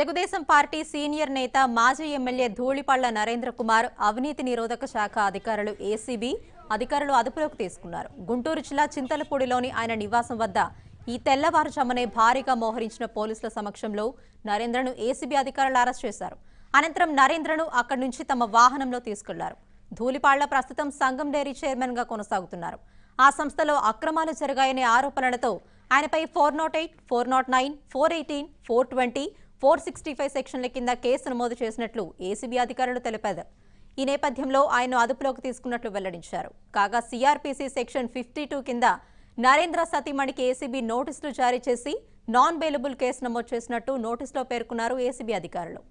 Telugu Desam party senior నేత మాజీ MLA ధూళిపళ్ల Narendra Kumar అవినీతి నిరోధక శాఖ అధికారులు ఏసీబీ అధికారులు అదుపులోకి తీసుకున్నారు గుంటూరు జిల్లా చింతలపూడిలోని ఆయన నివాసం వద్ద ఈ తెల్లవారుజామునే భారీగా మోహరించిన పోలీసుల సమక్షంలో నరేంద్రను ఏసీబీ అధికారులు అరెస్ట్ చేశారు అనంతరం నరేంద్రను అక్కడి నుంచి తమ వాహనంలో తీసుకెళ్లారు ధూళిపాళ్ల ప్రస్తుతం సంఘం డైరీ చైర్మన్ గా కొనసాగుతున్నారు ఆ సంస్థలో అక్రమాలు జరిగాయనే ఆరోపణలతో ఆయనపై four not eight four not nine four eighteen four twenty four sixty five సెక్షన్ల కింద కేసు నమోదు చేసినట్లు ఏసీబీ అధికారులు తెలిపారు ఈ నేపథ్యంలో ఆయన్ను అదుపులోకి తీసుకున్నట్లు వెల్లడించారు కాగా సీఆర్పీసీ సెక్షన్ ఫిఫ్టీ టూ కింద నరేంద్ర సతీమణికి ఏసీబీ నోటీసులు జారీ చేసి నాన్ బెయిలబుల్ కేసు నమోదు చేసినట్టు నోటీసులో పేర్కొన్నారు ఏసీబీ అధికారులు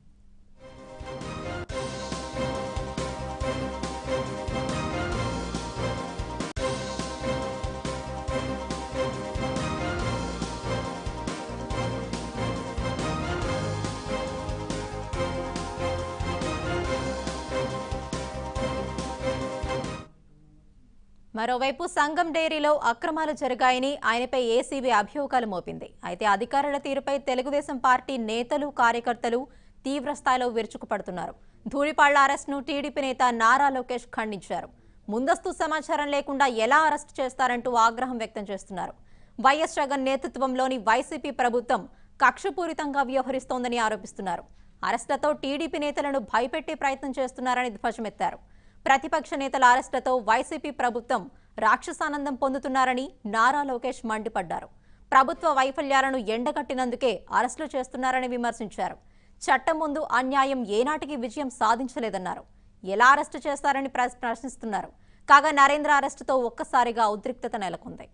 మరోవైపు సంఘం డైరీలో అక్రమాలు జరిగాయని ఆయనపై ఏసీబీ అభియోగాలు మోపింది అయితే అధికారుల తీరుపై తెలుగుదేశం పార్టీ నేతలు కార్యకర్తలు తీవ్ర స్థాయిలో విరుచుకుపడుతున్నారు ధూళిపాళ్ల అరెస్ట్ను టీడీపీ నేత నారా లోకేష్ ఖండించారు ముందస్తు సమాచారం లేకుండా ఎలా అరెస్ట్ చేస్తారంటూ ఆగ్రహం వ్యక్తం చేస్తున్నారు వైఎస్ జగన్ నేతృత్వంలోని వైసీపీ ప్రభుత్వం కక్షపూరితంగా వ్యవహరిస్తోందని ఆరోపిస్తున్నారు అరెస్టులతో టీడీపీ నేతలను భయపెట్టే ప్రయత్నం చేస్తున్నారని ధ్వజమెత్తారు ప్రతిపక్ష నేతల అరెస్టులతో వైసీపీ ప్రభుత్వం రాక్షసానందం పొందుతున్నారని నారా లోకేష్ మండిపడ్డారు ప్రభుత్వ వైఫల్యాలను ఎండగట్టినందుకే అరెస్టులు చేస్తున్నారని విమర్శించారు చట్టం ముందు అన్యాయం ఏనాటికి విజయం సాధించలేదన్నారు ఎలా అరెస్టు చేస్తారని ప్ర- ప్రశ్నిస్తున్నారు కాగా నరేంద్ర అరెస్టుతో ఒక్కసారిగా ఉద్రిక్తత నెలకొంది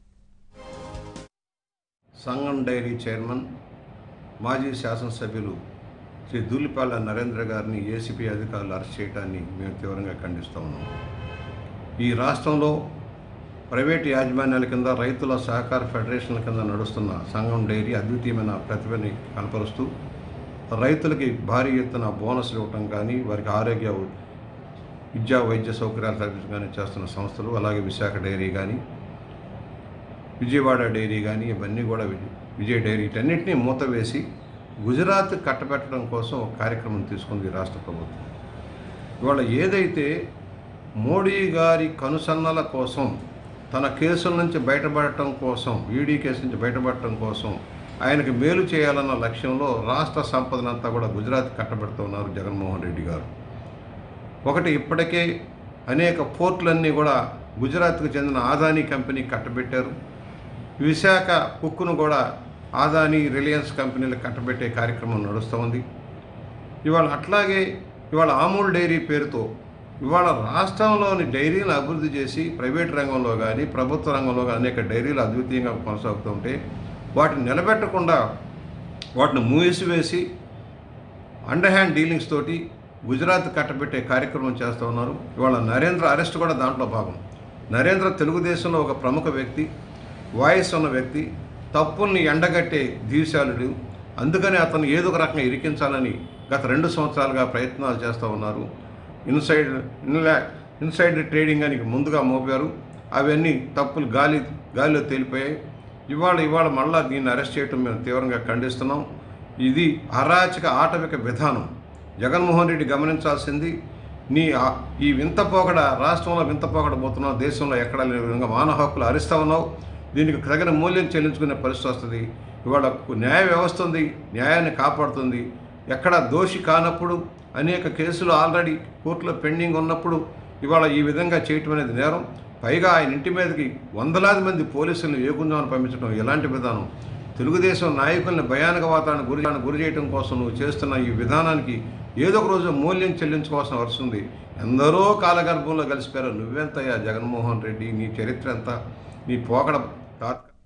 సంగం డైరీ చైర్మన్ మాజీ శాసనసభ్యులు శ్రీ దూలిపాల నరేంద్ర గారిని ఏసీపీ అధికారులు అరెస్ట్ చేయడాన్ని మేము తీవ్రంగా ఖండిస్తూ ఉన్నాం ఈ రాష్ట్రంలో ప్రైవేటు యాజమాన్యాల కింద రైతుల సహకార ఫెడరేషన్ల కింద నడుస్తున్న సంఘం డైరీ అద్వితీయమైన ప్రతిభని కనపరుస్తూ రైతులకి భారీ ఎత్తున బోనస్లు ఇవ్వటం కానీ వారికి ఆరోగ్య విద్యా వైద్య సౌకర్యాలు కల్పించడం కానీ చేస్తున్న సంస్థలు అలాగే విశాఖ డైరీ కానీ విజయవాడ డైరీ కానీ ఇవన్నీ కూడా విజ- విజయ్ డైరీ వీటన్నిటినీ మూత వేసి గుజరాత్ కట్టబెట్టడం కోసం ఒక కార్యక్రమం తీసుకుంది రాష్ట్ర ప్రభుత్వం ఇవాళ ఏదైతే మోడీ గారి కనుసన్నల కోసం తన కేసుల నుంచి బయటపడటం కోసం ఈడీ కేసు నుంచి బయటపడటం కోసం ఆయనకి మేలు చేయాలన్న లక్ష్యంలో రాష్ట్ర సంపదనంతా కూడా గుజరాత్ కట్టబెడుతున్నారు జగన్మోహన్ రెడ్డి గారు ఒకటి ఇప్పటికే అనేక పోర్టులన్నీ కూడా గుజరాత్కు చెందిన ఆదానీ కంపెనీ కట్టబెట్టారు విశాఖ కుక్కును కూడా ఆదానీ రిలయన్స్ కంపెనీలు కట్టబెట్టే కార్యక్రమం నడుస్తూ ఉంది ఇవాళ అట్లాగే ఇవాళ అమూల్ డైరీ పేరుతో ఇవాళ రాష్ట్రంలోని డైరీలను అభివృద్ధి చేసి ప్రైవేట్ రంగంలో కానీ ప్రభుత్వ రంగంలో కానీ అనేక డైరీలు అద్వితీయంగా కొనసాగుతుంటే వాటిని నిలబెట్టకుండా వాటిని మూసివేసి అండర్ హ్యాండ్ డీలింగ్స్ తోటి గుజరాత్ కట్టబెట్టే కార్యక్రమం చేస్తూ ఉన్నారు ఇవాళ నరేంద్ర అరెస్ట్ కూడా దాంట్లో భాగం నరేంద్ర తెలుగుదేశంలో ఒక ప్రముఖ వ్యక్తి వాయిస్ ఉన్న వ్యక్తి తప్పుల్ని ఎండగట్టే ధీశాలుడు అందుకని అతను ఏదో ఒక రకంగా ఇరికించాలని గత రెండు సంవత్సరాలుగా ప్రయత్నాలు చేస్తూ ఉన్నారు ఇన్సైడ్ ఇన్లా ఇన్సైడ్ ట్రేడింగ్ అని ముందుగా మోపారు అవన్నీ తప్పులు గాలి గాలిలో తేలిపోయాయి ఇవాళ ఇవాళ మళ్ళా దీన్ని అరెస్ట్ చేయటం మేము తీవ్రంగా ఖండిస్తున్నాం ఇది అరాచక ఆటవిక విధానం జగన్మోహన్ రెడ్డి గమనించాల్సింది నీ ఆ- ఈ వింత పోకడ రాష్ట్రంలో వింత పోకడ పోతున్నావు దేశంలో ఎక్కడ లేని విధంగా మానవ హక్కులు అరిస్తూ ఉన్నావు దీనికి తగిన మూల్యం చెల్లించుకునే పరిస్థితి వస్తుంది ఇవాళ న్యాయ వ్యవస్థ ఉంది న్యాయాన్ని కాపాడుతుంది ఎక్కడ దోషి కానప్పుడు అనేక కేసులు ఆల్రెడీ కోర్టులో పెండింగ్ ఉన్నప్పుడు ఇవాళ ఈ విధంగా చేయటం అనేది నేరం పైగా ఆయన ఇంటి మీదకి వందలాది మంది పోలీసులను ఏగుందామని పంపించడం ఎలాంటి విధానం తెలుగుదేశం నాయకుల్ని భయానక వాతావరణ గురి గురి చేయడం కోసం నువ్వు చేస్తున్న ఈ విధానానికి ఏదో ఒక రోజు మూల్యం చెల్లించుకోవాల్సిన అవసరం ఉంది ఎందరో కాలగర్భంలో కలిసిపోయారు నువ్వెంతయ్యా జగన్మోహన్ రెడ్డి నీ చరిత్ర ఎంత నీ పోకడ తాత్క